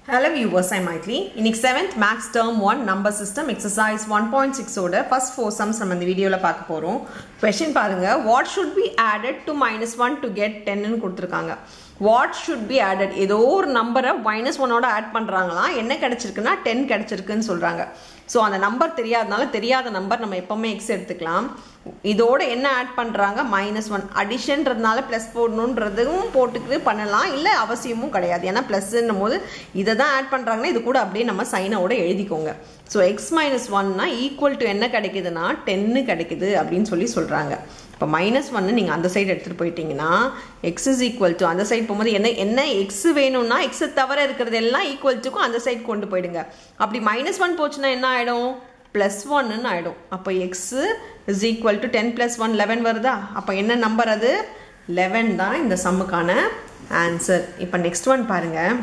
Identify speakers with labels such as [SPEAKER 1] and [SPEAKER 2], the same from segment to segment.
[SPEAKER 1] Hello viewers, I'm Maitli. இன்னைக்கு 7th Max Term 1 Number System Exercise 1.6 ஓட first four sums நம்ம இந்த வீடியோல பார்க்க போறோம் question பாருங்க what should be added to minus 1 to get 10 ன்னு கொடுத்துருக்காங்க what should be added ஏதோ ஒரு நம்பரை மைனஸ் ஒன்னோட ஆட் பண்ணுறாங்களாம் என்ன கிடைச்சிருக்குன்னா டென் கிடைச்சிருக்குன்னு சொல்கிறாங்க ஸோ அந்த நம்பர் தெரியாதனால தெரியாத நம்பர் நம்ம எப்போவுமே எக்ஸ் எடுத்துக்கலாம் இதோட என்ன ஆட் பண்ணுறாங்க மைனஸ் ஒன் அடிஷன்றதுனால ப்ளஸ் போடணுன்றதும் போட்டுக்கிட்டு பண்ணலாம் இல்லை அவசியமும் கிடையாது ஏன்னா ப்ளஸ்ன்னும் போது இதை தான் ஆட் பண்ணுறாங்கன்னா இது கூட அப்படியே நம்ம சைனோட எழுதிக்கோங்க ஸோ எக்ஸ் மைனஸ் ஒன்னா ஈக்குவல் டு என்ன கிடைக்குதுன்னா டென்னு கிடைக்குது அப்படின்னு சொல்லி சொல்கிறாங்க இப்போ மைனஸ் ஒன்னு நீங்கள் அந்த சைடு எடுத்துகிட்டு போயிட்டீங்கன்னா எக்ஸ் இஸ் ஈக்குவல் டு அந்த சைடு போகும்போது என்ன என்ன எக்ஸ் வேணும்னா எக்ஸை தவிர இருக்கிறது எல்லாம் ஈக்குவல் டுக்கும் அந்த சைடு கொண்டு போயிடுங்க அப்படி மைனஸ் ஒன் போச்சுன்னா என்ன ஆகிடும் ப்ளஸ் ஒன்னு ஆகிடும் அப்போ X is equal to ten plus one eleven வருதா அப்போ என்ன நம்பர் அது லெவன் தான் இந்த சம்முக்கான ஆன்சர் இப்போ நெக்ஸ்ட் ஒன் பாருங்கள்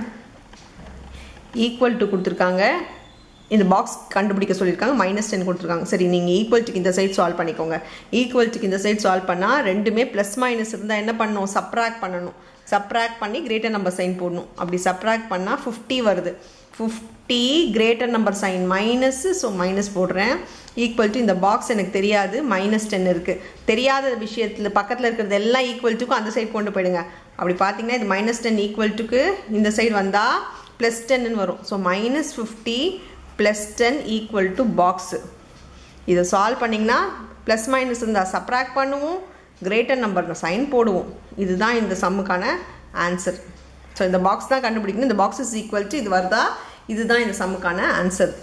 [SPEAKER 1] ஈக்குவல் டு கொடுத்துருக்காங்க இந்த பாக்ஸ் கண்டுபிடிக்க சொல்லியிருக்காங்க மைனஸ் டென் கொடுத்துருக்காங்க சரி நீங்கள் ஈக்குவல்ட்டுக்கு இந்த சைட் சால்வ் பண்ணிக்கோங்க ஈக்குவல்ட்டுக்கு இந்த சைட் சால்வ் பண்ணால் ரெண்டுமே ப்ளஸ் மைனஸ் இருந்தால் என்ன பண்ணணும் சப்ராக்ட் பண்ணணும் சப்ராக்ட் பண்ணி கிரேட்டர் நம்பர் சைன் போடணும் அப்படி சப்ராக்ட் பண்ணால் ஃபிஃப்டி வருது fifty greater number sign minus so minus போடுறேன் ஈக்குவல் டு இந்த பாக்ஸ் எனக்கு தெரியாது மைனஸ் டென் இருக்குது தெரியாத விஷயத்தில் பக்கத்தில் இருக்கிறது எல்லாம் ஈக்குவல் டுக்கும் அந்த சைடு கொண்டு போயிடுங்க அப்படி பார்த்தீங்கன்னா இது மைனஸ் டென் ஈக்குவல் டுக்கு இந்த சைடு வந்தால் ப்ளஸ் டென்னு வரும் so minus fifty plus ten equal to box இதை சால்வ் பண்ணிங்கன்னா ப்ளஸ் மைனஸ் இருந்தால் சப்ராக்ட் பண்ணுவோம் கிரேட்டர் நம்பர் சைன் போடுவோம் இதுதான் இந்த சம்முக்கான ஆன்சர் ஸோ இந்த பாக்ஸ் தான் கண்டுபிடிக்கணும் இந்த பாக்ஸ் இஸ் ஈக்குவல் டு இது வருதா இதுதான் இந்த சம்முக்கான ஆன்சர்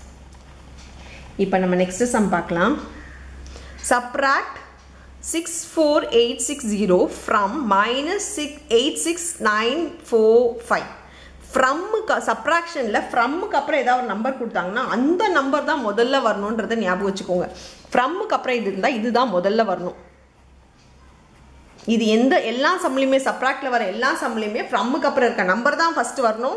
[SPEAKER 1] இப்போ நம்ம நெக்ஸ்ட் சம் பார்க்கலாம் subtract six four eight six zero from minus six eight six nine four five ஃப்ரம்முக்கு சப்ராக்ஷனில் ஃப்ரம்முக்கு அப்புறம் ஏதாவது ஒரு நம்பர் கொடுத்தாங்கன்னா அந்த நம்பர் தான் முதல்ல வரணுன்றதை ஞாபகம் வச்சுக்கோங்க ஃப்ரம்முக்கு அப்புறம் இது இருந்தால் இதுதான் முதல்ல வரணும் இது எந்த எல்லா சம்லையுமே சப்ராக்டில் வர எல்லா சம்லையுமே ஃப்ரம்முக்கு அப்புறம் இருக்க நம்பர் தான் ஃபஸ்ட்டு வரணும்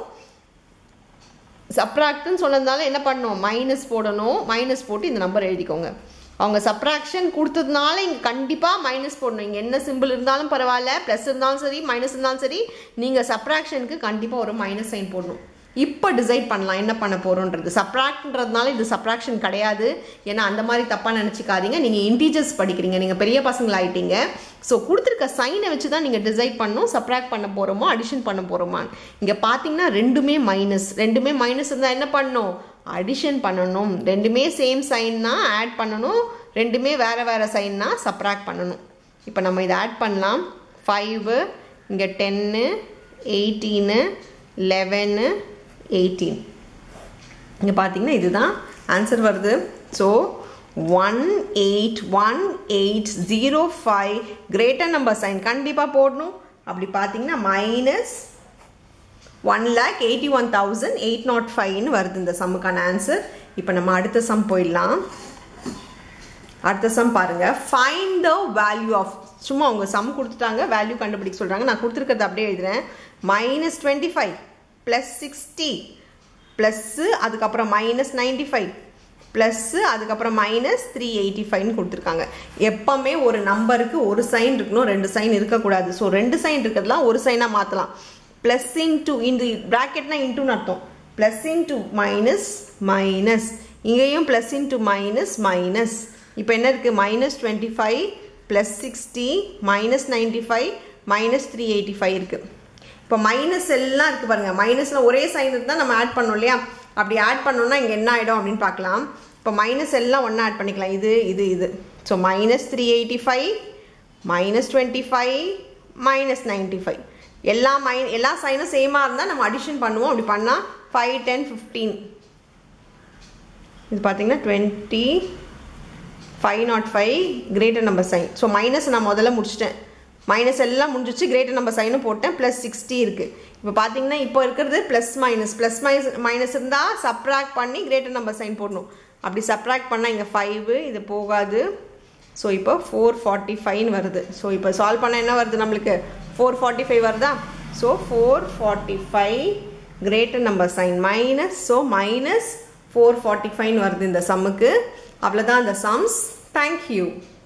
[SPEAKER 1] சப்ராக்ட்னு சொன்னதுனால என்ன பண்ணணும் மைனஸ் போடணும் மைனஸ் போட்டு இந்த நம்பர் எழுதிக்கோங்க அவங்க சப்ராக்ஷன் கொடுத்ததுனால இங்கே கண்டிப்பாக மைனஸ் போடணும் இங்கே என்ன சிம்பிள் இருந்தாலும் பரவாயில்ல ப்ளஸ் இருந்தாலும் சரி மைனஸ் இருந்தாலும் சரி நீங்கள் சப்ராக்ஷனுக்கு கண்டிப்பாக ஒரு மைனஸ் சைன் போடணும் இப்போ டிசைட் பண்ணலாம் என்ன பண்ண போகிறோன்றது சப்ராக்ட்ன்றதுனால இது சப்ராக்ஷன் கிடையாது ஏன்னா அந்த மாதிரி தப்பாக நினச்சிக்காதீங்க நீங்கள் இன்டீஜர்ஸ் படிக்கிறீங்க நீங்கள் பெரிய பசங்களாயிட்டீங்க ஸோ கொடுத்துருக்க சைனை வச்சு தான் நீங்கள் டிசைட் பண்ணணும் சப்ராக்ட் பண்ண போகிறோமோ அடிஷன் பண்ண போகிறோமா இங்கே பார்த்தீங்கன்னா ரெண்டுமே மைனஸ் ரெண்டுமே மைனஸ் இருந்தால் என்ன பண்ணணும் அடிஷன் பண்ணணும் ரெண்டுமே சேம் சைன்னா ஆட் பண்ணணும் ரெண்டுமே வேறு வேறு சைன்னா சப்ராக்ட் பண்ணணும் இப்போ நம்ம இதை ஆட் பண்ணலாம் ஃபைவு இங்கே டென்னு எயிட்டீனு லெவனு எயிட்டீன் இங்கே பார்த்தீங்கன்னா இதுதான் ஆன்சர் வருது so one eight one eight zero five greater number sign கண்டிப்பாக போடணும் அப்படி பார்த்தீங்கன்னா minus one lakh eighty one thousand eight nought ஃபைவ்னு வருது இந்த சம்முக்கான ஆன்சர் இப்போ நம்ம அடுத்த சம் போயிடலாம் அடுத்த சம் பாருங்க ஃபைன் த வேல்யூ ஆஃப் சும்மா அவங்க சம் கொடுத்துட்டாங்க வேல்யூ கண்டுபிடிக்க சொல்கிறாங்க நான் கொடுத்துருக்கிறது அப்படியே எழுதுறேன் minus twenty five plus sixty plus அதுக்கப்புறம் மைனஸ் நைன்டி ஃபைவ் ப்ளஸ்ஸு அதுக்கப்புறம் மைனஸ் த்ரீ எயிட்டி ஃபைவ்னு கொடுத்துருக்காங்க எப்போவுமே ஒரு நம்பருக்கு ஒரு சைன் இருக்கணும் ரெண்டு சைன் இருக்கக்கூடாது ஸோ ரெண்டு சைன் இருக்கிறதுலாம் ஒரு சைனாக மாற்றலாம் ப்ளஸ் இன்டூ இந்த ப்ராக்கெட்னா இன்டூன்னு அர்த்தம் ப்ளஸ் இன்டூ மைனஸ் மைனஸ் இங்கேயும் ப்ளஸ் இன்டூ மைனஸ் மைனஸ் இப்போ என்ன இருக்குது minus twenty five plus sixty minus ninety five minus three eighty five இருக்குது இப்போ மைனஸ் எல்லாம் இருக்குது பாருங்கள் மைனஸில் ஒரே சைன் இருந்தால் நம்ம ஆட் பண்ணோம் இல்லையா அப்படி ஆட் பண்ணோம்னா இங்கே என்ன ஆகிடும் அப்படின்னு பார்க்கலாம் இப்போ மைனஸ் எல்லாம் ஒன்றா ஆட் பண்ணிக்கலாம் இது இது இது so minus three eighty five minus twenty five minus ninety five எல்லா மை எல்லா சைனும் சேமாக இருந்தால் நம்ம அடிஷன் பண்ணுவோம் அப்படி பண்ணால் ஃபைவ் டென் ஃபிஃப்டீன் இது பார்த்தீங்கன்னா twenty five nought five greater number sign so minus நான் முதல்ல முடிச்சிட்டேன் மைனஸ் எல்லாம் முடிஞ்சிச்சு கிரேட்டர் நம்பர் சைனும் போட்டேன் ப்ளஸ் சிக்ஸ்டி இருக்குது இப்போ பார்த்தீங்கன்னா இப்போ இருக்கிறது plus minus plus minus minus இருந்தால் சப்ராக்ட் பண்ணி கிரேட்டர் நம்பர் சைன் போடணும் அப்படி சப்ராக்ட் பண்ணால் இங்கே ஃபைவு இது போகாது ஸோ இப்போ ஃபோர் ஃபார்ட்டி ஃபைவ்னு வருது ஸோ இப்போ சால்வ் பண்ண என்ன வருது நம்மளுக்கு ஃபோர் ஃபார்ட்டி ஃபைவ் வருதா so four forty five greater number sign minus so minus four forty ஃபைவ்னு வருது இந்த சம்முக்கு அவ்வளோதான் இந்த சம்ஸ் தேங்க்யூ